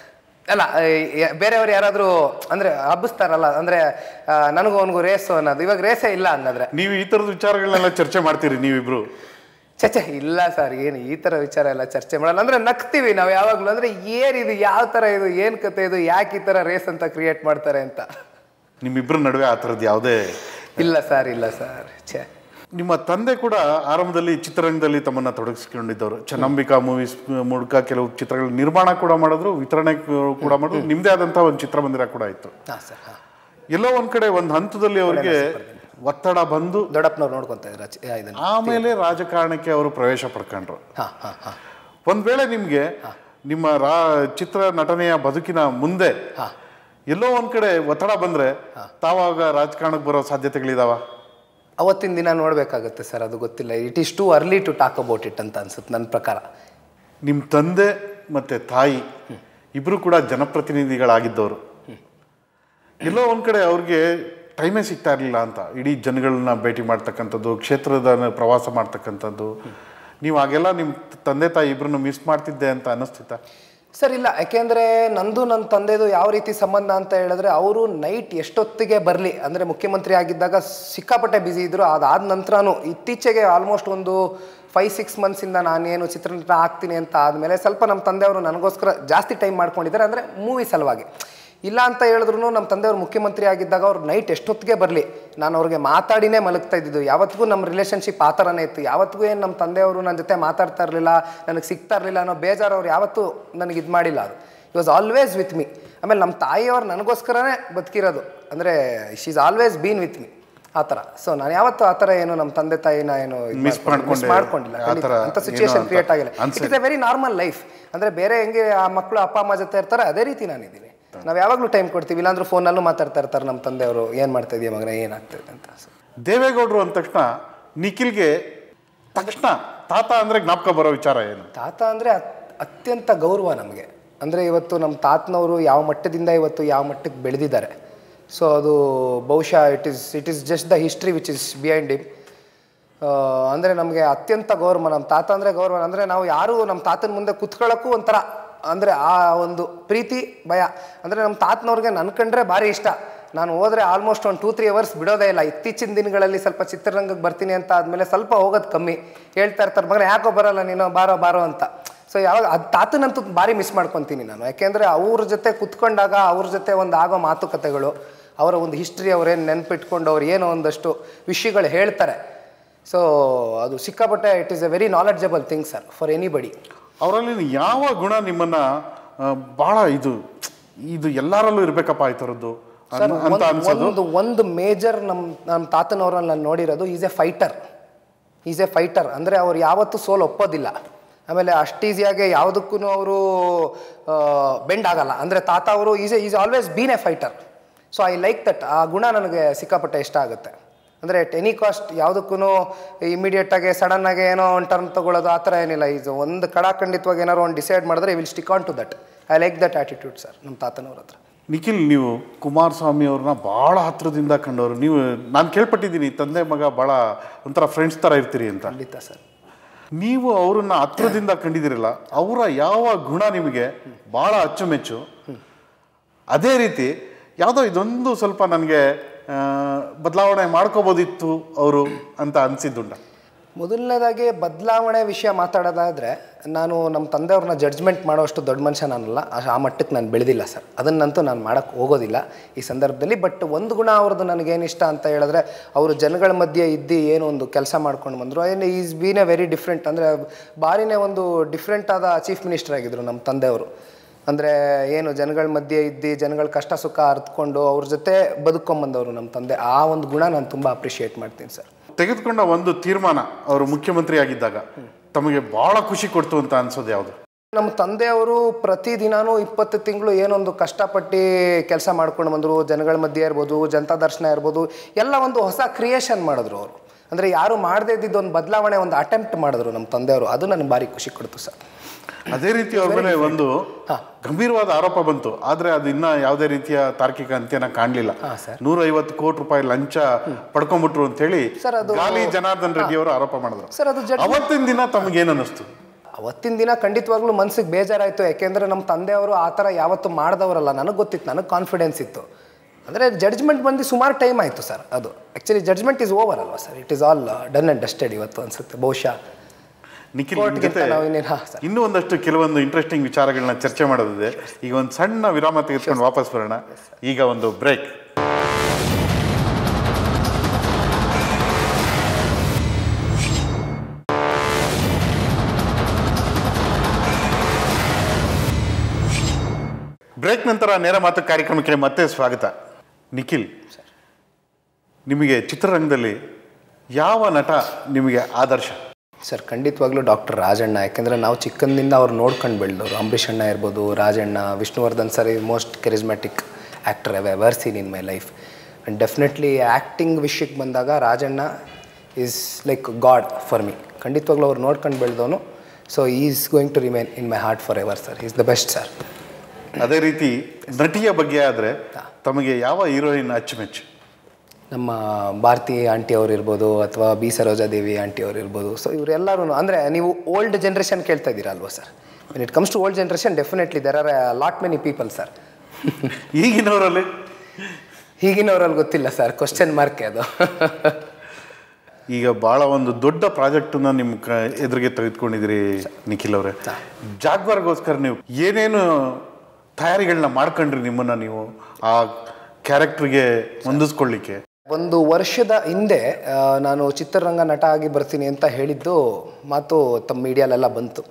ಅಲ್ಲ ಈ- ಬೇರೆಯವ್ರು ಯಾರಾದರೂ ಅಂದರೆ ಹಬ್ಬಿಸ್ತಾರಲ್ಲ ಅಂದರೆ ನನಗೂ ಅವನಿಗೂ ರೇಸು ಅನ್ನೋದು ಇವಾಗ ರೇಸೇ ಇಲ್ಲ ಅನ್ನೋದ್ರೆ ನೀವು ಈ ಥರದ ವಿಚಾರಗಳನ್ನೆಲ್ಲ ಚರ್ಚೆ ಮಾಡ್ತೀರಿ ನೀವಿಬ್ರು ಚಚೆ ಇಲ್ಲ ಸರ್ ಏನು ಈ ಥರ ವಿಚಾರ ಎಲ್ಲ ಚರ್ಚೆ ಮಾಡಲ್ಲ ಅಂದರೆ ನಗ್ತೀವಿ ನಾವು ಯಾವಾಗಲೂ ಅಂದರೆ ಏನಿದು ಯಾವ ಥರ ಇದು ಏನು ಕತೆ ಇದು ಯಾಕೆ ಈ ಥರ ರೇಸ್ ಅಂತ ಕ್ರಿಯೇಟ್ ಮಾಡ್ತಾರೆ ಅಂತ ನಿಮ್ಮಿಬ್ಬರ ನಡುವೆ ಆ ಥರದ್ದು ಯಾವುದೇ ಇಲ್ಲ ಸರ್ ಇಲ್ಲ ಸರ್ ಛೇ ನಿಮ್ಮ ತಂದೆ ಕೂಡ ಆರಂಭದಲ್ಲಿ ಚಿತ್ರರಂಗದಲ್ಲಿ ತಮ್ಮನ್ನ ತೊಡಗಿಸ್ಕೊಂಡಿದ್ದವರು ಚನ್ನಂಬಿಕಾ ಮೂವೀಸ್ ಮೂಲಕ ಕೆಲವು ಚಿತ್ರಗಳ ನಿರ್ಮಾಣ ಕೂಡ ಮಾಡಿದ್ರು ವಿತರಣೆ ಕೂಡ ಮಾಡಿದ್ರು ನಿಮ್ಮದೇ ಆದಂಥ ಒಂದು ಚಿತ್ರಮಂದಿರ ಕೂಡ ಇತ್ತು ಹಾಂ ಸರ್ ಹಾಂ ಎಲ್ಲೋ ಒಂದ್ ಕಡೆ ಒಂದು ಹಂತದಲ್ಲಿ ಅವರಿಗೆ ಒತ್ತಡ ಬಂದು ದೊಡ್ಡಪ್ಪನವ್ರು ನೋಡ್ಕೊತಾ ಇದ್ರ ಇದನ್ನು ಆಮೇಲೆ ರಾಜಕಾರಣಕ್ಕೆ ಅವರು ಪ್ರವೇಶ ಪಡ್ಕೊಂಡ್ರು ಹಾಂ ಹಾಂ ಹಾಂ ಒಂದ್ ವೇಳೆ ನಿಮ್ಗೆ ನಿಮ್ಮ ರಾ ಚಿತ್ರ ನಟನೆಯ ಬದುಕಿನ ಮುಂದೆ ಹಾಂ ಎಲ್ಲೋ ಒಂದ್ ಕಡೆ ಒತ್ತಡ ಬಂದ್ರೆ ತಾವಾಗ ರಾಜಕಾರಣಕ್ಕೆ ಬರೋ ಸಾಧ್ಯತೆಗಳಿದಾವ ಅವತ್ತಿನ ದಿನ ನೋಡಬೇಕಾಗುತ್ತೆ ಸರ್ ಅದು ಗೊತ್ತಿಲ್ಲ it is too early to talk about it ಅಂತ ಅನ್ಸುತ್ತೆ ನನ್ನ ಪ್ರಕಾರ ನಿಮ್ಮ ತಂದೆ ಮತ್ತೆ ತಾಯಿ ಇಬ್ರು ಕೂಡ ಜನಪ್ರತಿನಿಧಿಗಳಾಗಿದ್ದವರು ಎಲ್ಲೋ ಒಂದ್ ಕಡೆ ಅವ್ರಿಗೆ ಟೈಮೇ ಸಿಗ್ತಾ ಇರಲಿಲ್ಲ ಅಂತ ಇಡೀ ಜನಗಳನ್ನ ಭೇಟಿ ಮಾಡ್ತಕ್ಕಂಥದ್ದು ಕ್ಷೇತ್ರದ ಪ್ರವಾಸ ಮಾಡ್ತಕ್ಕಂಥದ್ದು ನೀವು ಆಗೆಲ್ಲ ನಿಮ್ಮ ತಂದೆ ತಾಯಿ ಇಬ್ರನ್ನ ಮಿಸ್ ಮಾಡ್ತಿದ್ದೆ ಅಂತ ಅನ್ನಿಸ್ತಿತ್ತ ಸರ್ ಇಲ್ಲ ಯಾಕೆಂದರೆ ನಂದು ನನ್ನ ತಂದೆದು ಯಾವ ರೀತಿ ಸಂಬಂಧ ಅಂತ ಹೇಳಿದ್ರೆ ಅವರು ನೈಟ್ ಎಷ್ಟೊತ್ತಿಗೆ ಬರಲಿ ಅಂದರೆ ಮುಖ್ಯಮಂತ್ರಿ ಆಗಿದ್ದಾಗ ಸಿಕ್ಕಾಪಟ್ಟೆ ಬ್ಯುಸಿ ಇದ್ದರು ಅದಾದ ನಂತರನೂ ಇತ್ತೀಚೆಗೆ ಆಲ್ಮೋಸ್ಟ್ ಒಂದು ಫೈವ್ ಸಿಕ್ಸ್ ಮಂತ್ಸಿಂದ ನಾನೇನು ಚಿತ್ರನಟ ಆಗ್ತೀನಿ ಅಂತ ಆದಮೇಲೆ ಸ್ವಲ್ಪ ನಮ್ಮ ತಂದೆಯವರು ನನಗೋಸ್ಕರ ಜಾಸ್ತಿ ಟೈಮ್ ಮಾಡ್ಕೊಂಡಿದ್ದಾರೆ ಅಂದರೆ ಮೂವಿ ಸಲುವಾಗಿ ಇಲ್ಲ ಅಂತ ಹೇಳಿದ್ರು ನಮ್ಮ ತಂದೆಯವರು ಮುಖ್ಯಮಂತ್ರಿ ಆಗಿದ್ದಾಗ ಅವ್ರು ನೈಟ್ ಎಷ್ಟೊತ್ತಿಗೆ ಬರಲಿ ನಾನು ಅವ್ರಿಗೆ ಮಾತಾಡಿನೇ ಮಲಗ್ತಾ ಇದ್ದಿದ್ದು ಯಾವತ್ತಿಗೂ ನಮ್ಮ ರಿಲೇಷನ್ಶಿಪ್ ಆ ಥರನೇ ಇತ್ತು ಯಾವತ್ತಿಗೂ ಏನು ನಮ್ಮ ತಂದೆಯವರು ನನ್ನ ಜೊತೆ ಮಾತಾಡ್ತಾ ಇರಲಿಲ್ಲ ನನಗೆ ಸಿಗ್ತಾ ಇರಲಿಲ್ಲ ಅನ್ನೋ ಬೇಜಾರು ಅವ್ರು ಯಾವತ್ತೂ ನನಗೆ ಇದು ಮಾಡಿಲ್ಲ ಅದು it was always with me ಆಮೇಲೆ ನಮ್ಮ ತಾಯಿಯವ್ರು ನನಗೋಸ್ಕರನೇ ಬದುಕಿರೋದು ಅಂದರೆ she is always been with me ಆ ಥರ ಸೊ ನಾನು ಯಾವತ್ತೂ ಆ ಥರ ಏನು ನಮ್ಮ ತಂದೆ ತಾಯಿನ ಏನು ಇದ್ Miss ಮಾಡ್ಕೊಂಡು- miss ಮಾಡ್ಕೊಂಡೆ. ಮಾಡ್ಕೊಂಡಿಲ್ಲ ಆ ಖಂಡಿತ. ಥರ ಅಂತ ಏನೋ ಸಿಚುಯೇಷನ್ ಅಂತ ಕ್ರಿಯೇಟ್ ಆಗಿಲ್ಲ ಅನ್ಸಿಲ್ಲ. It is a very normal life ಅಂದರೆ ಬೇರೆ ಹೆಂಗೆ ಆ ಮಕ್ಕಳು ಅಪ್ಪ ಅಮ್ಮ ಜೊತೆ ಇರ್ತಾರೆ ಅದೇ ರೀತಿ ನಾನಿದ್ದೀನಿ ನಾವು ಯಾವಾಗಲೂ ಟೈಮ್ ಕೊಡ್ತೀವಿ ಇಲ್ಲಾಂದ್ರೆ ಫೋನಲ್ಲೂ ಮಾತಾಡ್ತಾ ಇರ್ತಾರೆ ನಮ್ಮ ತಂದೆಯವರು ಏನು ಮಾಡ್ತಾ ಇದೆಯಾ ಮಗನೇ ಏನಾಗ್ತದೆ ಅಂತ So, ದೇವೇಗೌಡರು ಅಂದ ತಕ್ಷಣ ನಿಖಿಲ್ಗೆ ತಕ್ಷಣ ತಾತ ಅಂದ್ರೆ ಜ್ಞಾಪಕ ಬರೋ ವಿಚಾರ ಏನು ತಾತ ಅಂದರೆ ಅತ್ಯಂತ ಗೌರವ ನಮಗೆ ಅಂದರೆ ಇವತ್ತು ನಮ್ಮ ತಾತನವರು ಯಾವ ಮಟ್ಟದಿಂದ ಇವತ್ತು ಯಾವ ಮಟ್ಟಕ್ಕೆ ಬೆಳೆದಿದ್ದಾರೆ ಸೊ ಅದು ಬಹುಶಃ it is it is just the history which is behind him ಅಂದರೆ ನಮಗೆ ಅತ್ಯಂತ ಗೌರವ ನಮ್ಮ ತಾತ ಅಂದರೆ ಗೌರವ ಅಂದರೆ ನಾವು ಯಾರು ನಮ್ಮ ತಾತನ ಮುಂದೆ ಕುತ್ಕೊಳ್ಳೋಕ್ಕೂ ಒಂಥರ ಅಂದರೆ ಆ ಒಂದು ಪ್ರೀತಿ ಭಯ ಅಂದರೆ ನಮ್ಮ ತಾತನವ್ರಿಗೆ ನನ್ನ ಕಂಡ್ರೆ ಭಾರಿ ಇಷ್ಟ ನಾನು ಹೋದರೆ ಆಲ್ಮೋಸ್ಟ್ ಒಂದು ಟೂ ತ್ರೀ ಅವರ್ಸ್ ಬಿಡೋದೇ ಇಲ್ಲ ಇತ್ತೀಚಿನ ದಿನಗಳಲ್ಲಿ ಸ್ವಲ್ಪ ಚಿತ್ರರಂಗಕ್ಕೆ ಬರ್ತೀನಿ ಅಂತ ಆದಮೇಲೆ ಸ್ವಲ್ಪ ಹೋಗೋದು ಕಮ್ಮಿ ಹೇಳ್ತಾ ಇರ್ತಾರೆ ಮಗನ ಯಾಕೋ ಬರಲ್ಲ ನೀನು ಬಾರೋ ಬಾರೋ ಅಂತ ಸೊ ಯಾವಾಗ ಅದು ತಾತನಂತೂ ಭಾರಿ ಮಿಸ್ ಮಾಡ್ಕೊತೀನಿ ನಾನು ಯಾಕೆಂದರೆ ಅವ್ರ ಜೊತೆ ಕುತ್ಕೊಂಡಾಗ ಅವ್ರ ಜೊತೆ ಒಂದು ಆಗೋ ಮಾತುಕತೆಗಳು ಅವರ ಒಂದು ಹಿಸ್ಟ್ರಿ ಅವ್ರೇನು ನೆನಪಿಟ್ಕೊಂಡು ಅವ್ರು ಏನೋ ಒಂದಷ್ಟು ವಿಷಯಗಳು ಹೇಳ್ತಾರೆ ಸೊ ಅದು ಸಿಕ್ಕಾಪಟ್ಟೆ it is a very knowledgeable thing sir for anybody ಅವರಲ್ಲಿ ಯಾವ ಗುಣ ನಿಮ್ಮನ್ನ ಆ, ಬಹಳ ಇದು ಇದು ಎಲ್ಲರಲ್ಲೂ ಇರ್ಬೇಕಪ್ಪ ಈ ಥರದ್ದು ಅನ್- ಅಂತ ಅನ್ಸೋದು ಒಂದು ಒಂದು ಮೇಜರ್ ನಮ್ಮ ನಮ್ಮ ತಾತನವ್ರನ್ನ ನಾನು ನೋಡಿರೋದು is a fighter is a fighter ಅಂದರೆ ಅವ್ರು ಯಾವತ್ತೂ ಸೋಲು ಒಪ್ಪೋದಿಲ್ಲ ಆಮೇಲೆ ಅಷ್ಟು ಈಸಿಯಾಗಿ ಯಾವುದಕ್ಕೂ ಅವರು ಬೆಂಡ್ ಆಗಲ್ಲ ಅಂದರೆ ತಾತ ಅವರು is is always been a fighter so I like that ಆ ಗುಣ ನನಗೆ ಸಿಕ್ಕಾಪಟ್ಟೆ ಇಷ್ಟ ಆಗುತ್ತೆ ಅಂದರೆ ಎಟ್ ಎನಿ ಕಾಸ್ಟ್ ಯಾವುದಕ್ಕೂ ಇಮಿಡಿಯೇಟಾಗಿ ಸಡನ್ನಾಗಿ ಏನೋ ಒಂದು ಟರ್ನ್ ತೊಗೊಳ್ಳೋದು ಆ ಥರ ಏನಿಲ್ಲ ಇದು ಒಂದು ಕಡಾಖಂಡಿತವಾಗಿ ಏನಾದ್ರು ಒಂದು ಡಿಸೈಡ್ ಮಾಡಿದ್ರೆ will stick on to that I like that attitude sir ನಮ್ಮ ತಾತನವ್ರ ಹತ್ರ ನಿಖಿಲ್ ನೀವು ಕುಮಾರಸ್ವಾಮಿ ಅವ್ರನ್ನ ಬಹಳ ಹತ್ರದಿಂದ ಕಂಡವರು ನೀವು ನಾನು ಕೇಳ್ಪಟ್ಟಿದ್ದೀನಿ ತಂದೆ ಮಗ ಬಹಳ ಒಂಥರ ಫ್ರೆಂಡ್ಸ್ ಥರ ಇರ್ತೀರಿ ಅಂತ ಖಂಡಿತ ಸರ್ ನೀವು ಅವ್ರನ್ನ ಹತ್ರದಿಂದ ಕಂಡಿದ್ದೀರಲ್ಲ ಅವರ ಯಾವ ಗುಣ ನಿಮಗೆ ಬಹಳ ಅಚ್ಚುಮೆಚ್ಚು ಅದೇ ರೀತಿ ಯಾವುದೋ ಇದೊಂದು ಸ್ವಲ್ಪ ನನಗೆ ಬದಲಾವಣೆ ಮಾಡ್ಕೋಬೋದಿತ್ತು ಅವರು ಅಂತ ಅನಿಸಿದ್ದುಂಟ ಮೊದಲನೇದಾಗಿ ಬದಲಾವಣೆ ವಿಷಯ ಮಾತಾಡೋದಾದರೆ ನಾನು ನಮ್ಮ ತಂದೆಯವ್ರನ್ನ ಜಡ್ಜ್ಮೆಂಟ್ ಮಾಡೋಷ್ಟು ದೊಡ್ಡ ಮನುಷ್ಯ ನಾನಲ್ಲ ಆ- ಆ ಮಟ್ಟಕ್ಕೆ ನಾನು ಬೆಳೆದಿಲ್ಲ ಸರ್ ಅದನ್ನಂತೂ ನಾನು ಮಾಡೋಕ್ಕೆ ಹೋಗೋದಿಲ್ಲ ಈ ಸಂದರ್ಭದಲ್ಲಿ ಬಟ್ ಒಂದು ಗುಣ ಅವ್ರದ್ದು ನನಗೇನು ಇಷ್ಟ ಅಂತ ಹೇಳಿದ್ರೆ ಅವರು ಜನಗಳ ಮಧ್ಯೆ ಇದ್ದು ಏನೋ ಒಂದು ಕೆಲಸ ಮಾಡ್ಕೊಂಡು ಬಂದರು ಏನು is been a very different ಅಂದರೆ ಭಾರಿನೇ ಒಂದು ಡಿಫ್ರೆಂಟ್ ಆದ ಚೀಫ್ ಮಿನಿಸ್ಟರ್ ಆಗಿದ್ದರು ನಮ್ಮ ತಂದೆಯವರು ಅಂದರೆ ಏನು ಜನಗಳ ಮಧ್ಯೆ ಇದ್ದು ಜನಗಳ ಕಷ್ಟ ಸುಖ ಅರ್ತ್ಕೊಂಡು ಅವ್ರ ಜೊತೆ ಬದುಕೊಂಬಂದವರು ನಮ್ಮ ತಂದೆ ಆ ಒಂದು ಗುಣ ನಾನು ತುಂಬ ಅಪ್ರಿಷಿಯೇಟ್ ಮಾಡ್ತೀನಿ ಸರ್ ತೆಗೆದುಕೊಂಡ ಒಂದು ತೀರ್ಮಾನ ಅವರು ಮುಖ್ಯಮಂತ್ರಿ ಆಗಿದ್ದಾಗ ತಮಗೆ ಬಹಳ ಖುಷಿ ಕೊಡ್ತು ಅಂತ ಅನ್ಸೋದು ಯಾವುದು ನಮ್ಮ ತಂದೆಯವರು ಪ್ರತಿದಿನಾನು ಇಪ್ಪತ್ತು ತಿಂಗಳು ಏನೊಂದು ಕಷ್ಟಪಟ್ಟು ಕೆಲಸ ಮಾಡ್ಕೊಂಡು ಬಂದರು ಜನಗಳ ಮಧ್ಯೆ ಇರ್ಬೋದು ಜನತಾ ದರ್ಶನ ಇರ್ಬೋದು ಎಲ್ಲ ಒಂದು ಹೊಸ ಕ್ರಿಯೇಷನ್ ಮಾಡಿದ್ರು ಅವರು ಅಂದರೆ ಯಾರು ಮಾಡದೇ ಇದ್ದಿದ್ದು ಒಂದು ಬದಲಾವಣೆ ಒಂದು ಅಟೆಂಪ್ಟ್ ಮಾಡಿದ್ರು ನಮ್ಮ ತಂದೆಯವರು ಅದು ನನಗೆ ಭಾರಿ ಖುಷಿ ಕೊಡ್ತು ಸರ್ ಅದೇ ರೀತಿ ಅವ್ರ ಮೇಲೆ ಒಂದು ಗಂಭೀರವಾದ ಆರೋಪ ಬಂತು ಆದ್ರೆ ಅದು ಇನ್ನ ಯಾವುದೇ ರೀತಿಯ ತಾರ್ಕಿಕ ಅಂತ್ಯನ ಕಾಣಲಿಲ್ಲ ನೂರ ಐವತ್ತು ಕೋಟಿ ರೂಪಾಯಿ ಲಂಚ ಪಡ್ಕೊಂಡ್ಬಿಟ್ರು ಅಂತ ಹೇಳಿ ಸರ್, ಅದು- ಗಾಲಿ ಜನಾರ್ದನ್ ರೆಡ್ಡಿ ಅವರು ಆರೋಪ ಮಾಡಿದ್ರು ಸರ್ ಅದು ಜಡ್ ಅವತ್ತಿನ ದಿನ ತಮಗೇನು ಅನ್ನಿಸ್ತು ಅವತ್ತಿನ ದಿನ ಖಂಡಿತವಾಗ್ಲೂ ಮನ್ಸಿಗೆ ಬೇಜಾರಾಯಿತು ಯಾಕೆಂದರೆ ನಮ್ಮ ತಂದೆಯವರು ಆ ಥರ ಯಾವತ್ತೂ ಮಾಡಿದವರಲ್ಲ ನನಗೆ ಗೊತ್ತಿತ್ತು ನನಗೆ ಕಾನ್ಫಿಡೆನ್ಸ್ ಇತ್ತು ಅಂದರೆ ಜಡ್ಜ್ಮೆಂಟ್ ಬಂದು ಸುಮಾರು ಟೈಮ್ ಆಯಿತು ಸರ್ ಅದು ಆ್ಯಕ್ಚುಲಿ ಜಡ್ಜ್ಮೆಂಟ್ ಇಸ್ ಓವರ್ ಅಲ್ವಾ sir it is all done and dusted ಇವತ್ತು ಅನಿಸುತ್ತೆ ಬಹುಶಃ ನಿಖಿಲ್ ನಿಮ್ ಕೋರ್ಟ್ಗಿಂತ ಜೊತೆ ನಾವು ಇನ್ನೇನು ಹಾಂ ಸರ್ ಇನ್ನೂ ಒಂದಷ್ಟು ಕೆಲವೊಂದು ಇಂಟ್ರೆಸ್ಟಿಂಗ್ ವಿಚಾರಗಳನ್ನ ಚರ್ಚೆ ಮಾಡೋದಿದೆ ಈಗ ಒಂದು ಸಣ್ಣ ವಿರಾಮ ತೆಗೆದುಕೊಂಡು ವಾಪಸ್ ಬರೋಣ ಈಗ ಒಂದು ಬ್ರೇಕ್ ಬ್ರೇಕ್ ನಂತರ ನೇರ ಮಾತು ಕಾರ್ಯಕ್ರಮಕ್ಕೆ ಮತ್ತೆ ಸ್ವಾಗತ ನಿಖಿಲ್ ನಿಮಗೆ ಚಿತ್ರರಂಗದಲ್ಲಿ ಯಾವ ನಟ ನಿಮಗೆ ಆದರ್ಶ ಸರ್ ಖಂಡಿತವಾಗ್ಲೂ ಡಾಕ್ಟರ್ ರಾಜಣ್ಣ ಯಾಕೆಂದರೆ ನಾವು ಚಿಕ್ಕಂದಿಂದ ಅವ್ರು ನೋಡ್ಕೊಂಡು ಬೆಳೆದವರು ಅಂಬರೀಷ್ ಅಣ್ಣ ಇರ್ಬೋದು Rajanna Vishnuvardhan sir most charismatic actor I ever seen in my life and definitely acting ವಿಷಯಕ್ಕೆ ಬಂದಾಗ Rajanna is like god for me ಖಂಡಿತವಾಗ್ಲೂ ಅವ್ರು ನೋಡ್ಕೊಂಡು ಬೆಳೆದವನು so is going to remain in my heart forever sir is the best sir ಅದೇ ರೀತಿ ನಟಿಯ ಬಗ್ಗೆ ಆದರೆ ತಮಗೆ ಯಾವ ಹೀರೋಯಿನ್ ಅಚ್ಚುಮೆಚ್ಚು ನಮ್ಮ ಭಾರತಿ ಆಂಟಿ ಅವ್ರು ಇರ್ಬೋದು ಅಥವಾ ಬಿ ಸರೋಜಾದೇವಿ ಆಂಟಿ ಅವ್ರು ಇರ್ಬೋದು ಸೊ ಇವರೆಲ್ಲರೂ ಅಂದರೆ ನೀವು ಓಲ್ಡ್ ಜನ್ರೇಷನ್ ಕೇಳ್ತಾ ಇದ್ದೀರಾ ಅಲ್ವಾ sir when it comes to old generation definitely there are lot many people sir ಈಗಿನವರಲ್ಲಿ ಈಗಿನವರಲ್ಲಿ ಗೊತ್ತಿಲ್ಲ ಸರ್ ಕ್ವಶನ್ ಮಾರ್ಕೆ ಅದು ಈಗ ಭಾಳ ಒಂದು ದೊಡ್ಡ ಪ್ರಾಜೆಕ್ಟನ್ನ ನಿಮ್ಮ ಕ ಎದುರಿಗೆ ತೆಗೆದುಕೊಂಡಿದ್ದೀರಿ ನಿಖಿಲ್ ಅವರೇ ಜಾಗ್ವಾರ್ಗೋಸ್ಕರ ನೀವು ಏನೇನು ತಯಾರಿಗಳನ್ನ ಮಾಡ್ಕೊಂಡ್ರಿ ನಿಮ್ಮನ್ನ ನೀವು ಆ ಕ್ಯಾರೆಕ್ಟರ್ಗೆ ಹೊಂದಿಸ್ಕೊಳ್ಳಿಕ್ಕೆ ಒಂದು ವರ್ಷದ ಹಿಂದೆ ಆ, ನಾನು ಚಿತ್ರರಂಗ ನಟ ಆಗಿ ಬರ್ತೀನಿ ಅಂತ ಹೇಳಿದ್ದು ಮಾತು ತಮ್ಮ ಮೀಡಿಯಾಲೆಲ್ಲ ಬಂತು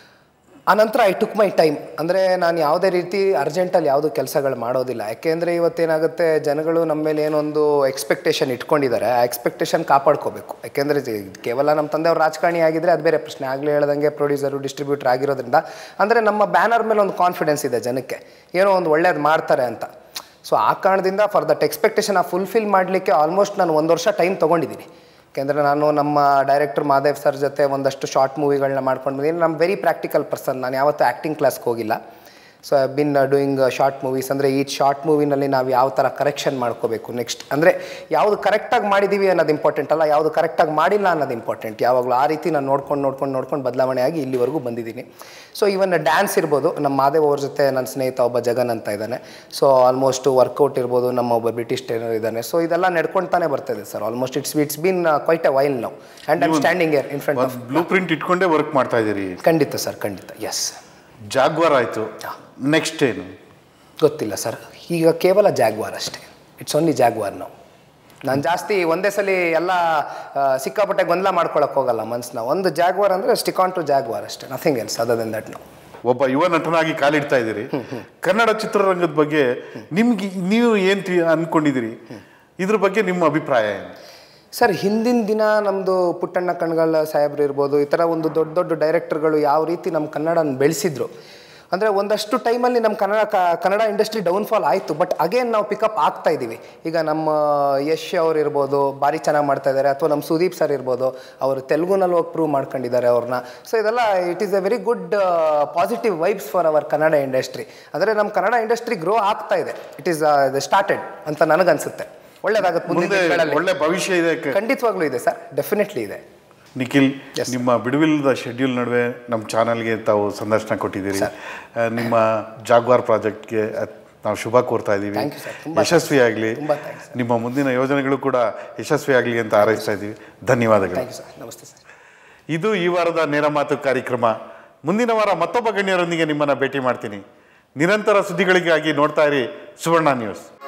ಆನಂತರ ಐ ಟುಕ್ ಮೈ ಟೈಮ್ ಅಂದರೆ ನಾನು ಯಾವುದೇ ರೀತಿ ಅರ್ಜೆಂಟಲ್ಲಿ ಯಾವುದು ಕೆಲಸಗಳು ಮಾಡೋದಿಲ್ಲ ಯಾಕೆಂದರೆ ಇವತ್ತೇನಾಗುತ್ತೆ ಜನಗಳು ನಮ್ಮ ಮೇಲೆ ಏನೊಂದು ಎಕ್ಸ್ಪೆಕ್ಟೇಷನ್ ಇಟ್ಕೊಂಡಿದ್ದಾರೆ ಆ ಎಕ್ಸ್ಪೆಕ್ಟೇಷನ್ ಕಾಪಾಡ್ಕೋಬೇಕು ಯಾಕೆಂದರೆ ಕೇವಲ ನಮ್ಮ ತಂದೆಯವ್ರು ರಾಜಕಾರಣಿ ಆಗಿದ್ದರೆ ಅದು ಬೇರೆ ಪ್ರಶ್ನೆ ಆಗಲೇ ಹೇಳ್ದಂಗೆ ಪ್ರೊಡ್ಯೂಸರು ಡಿಸ್ಟ್ರಿಬ್ಯೂಟರ್ ಆಗಿರೋದ್ರಿಂದ ಅಂದರೆ ನಮ್ಮ ಬ್ಯಾನರ್ ಮೇಲೆ ಒಂದು ಕಾನ್ಫಿಡೆನ್ಸ್ ಇದೆ ಜನಕ್ಕೆ ಏನೋ ಒಂದು ಒಳ್ಳೇದು ಮಾಡ್ತಾರೆ ಅಂತ ಸೊ ಆ ಕಾರಣದಿಂದ ಫಾರ್ ದಟ್ ಎಕ್ಸ್ಪೆಕ್ಟೇಷನ್ ಆ ಫುಲ್ಫಿಲ್ ಮಾಡಲಿಕ್ಕೆ ಆಲ್ಮೋಸ್ಟ್ ನಾನು ಒಂದು ವರ್ಷ ಟೈಮ್ ತೊಗೊಂಡಿದ್ದೀನಿ ಯಾಕೆಂದರೆ ನಾನು ನಮ್ಮ ಡೈರೆಕ್ಟರ್ ಮಾದೇವ್ ಸರ್ ಜೊತೆ ಒಂದಷ್ಟು ಶಾರ್ಟ್ ಮೂವಿಗಳನ್ನ ಮಾಡ್ಕೊಂಡು ಬಂದಿದ್ದೀನಿ ನಮ್ಮ ವೆರಿ ಪ್ರಾಕ್ಟಿಕಲ್ ಪರ್ಸನ್ ನಾನು ಯಾವತ್ತೂ ಆ್ಯಕ್ಟಿಂಗ್ ಕ್ಲಾಸ್ಗೆ ಹೋಗಿಲ್ಲ so I been doing short movies ಅಂದರೆ ಈ ಶಾರ್ಟ್ ಮೂವಿನಲ್ಲಿ ನಾವು ಯಾವ ಥರ ಕರೆಕ್ಷನ್ ಮಾಡ್ಕೋಬೇಕು ನೆಕ್ಸ್ಟ್ ಅಂದರೆ ಯಾವುದು ಕರೆಕ್ಟಾಗಿ ಮಾಡಿದ್ದೀವಿ ಅನ್ನೋದು ಇಂಪಾರ್ಟೆಂಟ್ ಅಲ್ಲ ಯಾವುದು ಕರೆಕ್ಟಾಗಿ ಮಾಡಿಲ್ಲ ಅನ್ನೋದು ಇಂಪಾರ್ಟೆಂಟ್ ಯಾವಾಗಲೂ ಆ ರೀತಿ ನಾನು ನೋಡ್ಕೊಂಡು ನೋಡ್ಕೊಂಡು ನೋಡ್ಕೊಂಡು ಬದಲಾವಣೆ ಆಗಿ ಇಲ್ಲಿವರೆಗೂ ಬಂದಿದ್ದೀನಿ ಸೊ ಇವನ್ ಡ್ಯಾನ್ಸ್ ಇರ್ಬೋದು ನಮ್ಮ ಮಾದೇವ್ ಅವ್ರ ಜೊತೆ ನನ್ನ ಸ್ನೇಹಿತ ಒಬ್ಬ ಜಗನ್ ಅಂತ ಇದ್ದಾನೆ ಸೊ ಆಲ್ಮೋಸ್ಟ್ ವರ್ಕೌಟ್ ಇರ್ಬೋದು ನಮ್ಮ ಒಬ್ಬ ಬ್ರಿಟಿಷ್ ಟ್ರೈನರ್ ಇದ್ದಾನೆ ಸೊ ಇದೆಲ್ಲ ನಡ್ಕೊಳ್ತಾನೆ ಬರ್ತಾಯಿದೆ sir almost it's it's been quite a while ನಾವು and I'm standing here in front of ಒಂದು ಬ್ಲೂ ಪ್ರಿಂಟ್ ಇಟ್ಕೊಂಡೇ ವರ್ಕ್ ಮಾಡ್ತಾ ಇದ್ದೀರಿ ಖಂಡಿತ ಸರ್ ಖಂಡಿತ ಎಸ್ ಜಾಗ್ವಾರ್ ಆಯಿತು ನೆಕ್ಸ್ಟ್ ಏನು ಗೊತ್ತಿಲ್ಲ ಸರ್ ಈಗ ಕೇವಲ ಜಾಗ್ವಾರ್ ಅಷ್ಟೇ ಇಟ್ಸ್ ಓನ್ಲಿ ಜಾಗ್ವಾರ್ ನಾವು ನಾನು ಜಾಸ್ತಿ ಒಂದೇ ಸಲ ಎಲ್ಲ ಆ, ಸಿಕ್ಕಾಪಟ್ಟೆ ಗೊಂದಲ ಮಾಡ್ಕೊಳಕ್ಕೆ ಹೋಗಲ್ಲ ಮನ್ಸನ್ನ ಒಂದು ಜಾಗ್ವಾರ್ ಅಂದರೆ ಸ್ಟಿಕ್ ಆನ್ ಟು ಜಾಗ್ವಾರ್ ಅಷ್ಟೇ nothing else other than that ನಾವು ಒಬ್ಬ ಯುವ ನಟನಾಗಿ ಕಾಲಿಡ್ತಾ ಇದ್ದೀರಿ ಕನ್ನಡ ಚಿತ್ರರಂಗದ ಬಗ್ಗೆ ನಿಮ್ಗೆ ನೀವು ಏನು ತಿ ಅನ್ಕೊಂಡಿದ್ದೀರಿ ಇದ್ರ ಬಗ್ಗೆ ನಿಮ್ಮ ಅಭಿಪ್ರಾಯ ಏನು ಸರ್ ಹಿಂದಿನ ದಿನ ನಮ್ಮದು ಪುಟ್ಟಣ್ಣ ಕಣ್ಗಳ ಸಾಹೇಬ್ರು ಇರ್ಬೋದು ಈ ಥರ ಒಂದು ದೊಡ್ಡ ದೊಡ್ಡ ಡೈರೆಕ್ಟರ್ಗಳು ಯಾವ ರೀತಿ ನಮ್ಮ ಕನ್ನಡನ ಬೆಳೆಸಿದ್ರು ಅಂದರೆ ಒಂದಷ್ಟು ಟೈಮಲ್ಲಿ ನಮ್ಮ ಕನ್ನಡ ಕ- ಕನ್ನಡ ಇಂಡಸ್ಟ್ರಿ ಡೌನ್ಫಾಲ್ ಆಯಿತು ಬಟ್ ಅಗೇನ್ ನಾವು ಪಿಕಪ್ ಆಗ್ತಾ ಇದ್ದೀವಿ ಈಗ ನಮ್ಮ ಯಶ್ ಅವ್ರು ಇರ್ಬೋದು ಭಾರಿ ಚೆನ್ನಾಗಿ ಮಾಡ್ತಾ ಇದ್ದಾರೆ ಅಥವಾ ನಮ್ಮ ಸುದೀಪ್ ಸರ್ ಇರ್ಬೋದು ಅವರು ತೆಲುಗುನಲ್ಲಿ ಹೋಗಿ ಪ್ರೂವ್ ಮಾಡ್ಕೊಂಡಿದ್ದಾರೆ ಅವ್ರನ್ನ ಸೊ ಇದೆಲ್ಲ it is a very good positive vibes for our Kannada industry ಅಂದರೆ ನಮ್ಮ ಕನ್ನಡ ಇಂಡಸ್ಟ್ರಿ ಗ್ರೋ ಆಗ್ತಾ ಇದೆ ಇಟ್ ಈಸ್ ಸ್ಟಾರ್ಟೆಡ್ ಅಂತ ನನಗನ್ಸುತ್ತೆ ಒಳ್ಳೇದಾಗುತ್ತೆ ಮುಂದಿನ ಮುಂದೆ ದಿನಗಳಲ್ಲಿ ಒಳ್ಳೆ ಭವಿಷ್ಯ ಇದೆ ಕ- ಖಂಡಿತವಾಗ್ಲೂ ಇದೆ ಸರ್ ಡೆಫಿನೆಟ್ಲಿ ಇದೆ ನಿಖಿಲ್ ನಿಮ್ಮ ಬಿಡುವಿಲ್ಲದ ಶೆಡ್ಯೂಲ್ ನಡುವೆ ನಮ್ಮ ಚಾನಲ್ಗೆ ತಾವು ಸಂದರ್ಶನ ಕೊಟ್ಟಿದ್ದೀರಿ ಆ, ನಿಮ್ಮ ಜಾಗ್ವಾರ್ ಪ್ರಾಜೆಕ್ಟ್ಗೆ ಅತ್- ನಾವು ಶುಭ ಕೋರ್ತಾ ಇದ್ದೀವಿ Thank you, sir. ತುಂಬಾ ಯಶಸ್ವಿ ಆಗಲಿ ತುಂಬಾ thanks, ನಿಮ್ಮ ಮುಂದಿನ ಯೋಜನೆಗಳು ಕೂಡ ಯಶಸ್ವಿ ಆಗಲಿ ಅಂತ ಹಾರೈಸ್ತಾ ಇದ್ದೀವಿ ಧನ್ಯವಾದಗಳು ಥ್ಯಾಂಕ್ ಯು ಸರ್ ನಮಸ್ತೆ ಸರ್ ಇದು ಈ ವಾರದ ನೇರ ಮಾತು ಕಾರ್ಯಕ್ರಮ ಮುಂದಿನ ವಾರ ಮತ್ತೊಬ್ಬ ಗಣ್ಯರೊಂದಿಗೆ ನಿಮ್ಮನ್ನು ಭೇಟಿ ಮಾಡ್ತೀನಿ ನಿರಂತರ ಸುದ್ದಿಗಳಿಗಾಗಿ ನೋಡ್ತಾ ಇರಿ ಸುವರ್ಣ ನ್ಯೂಸ್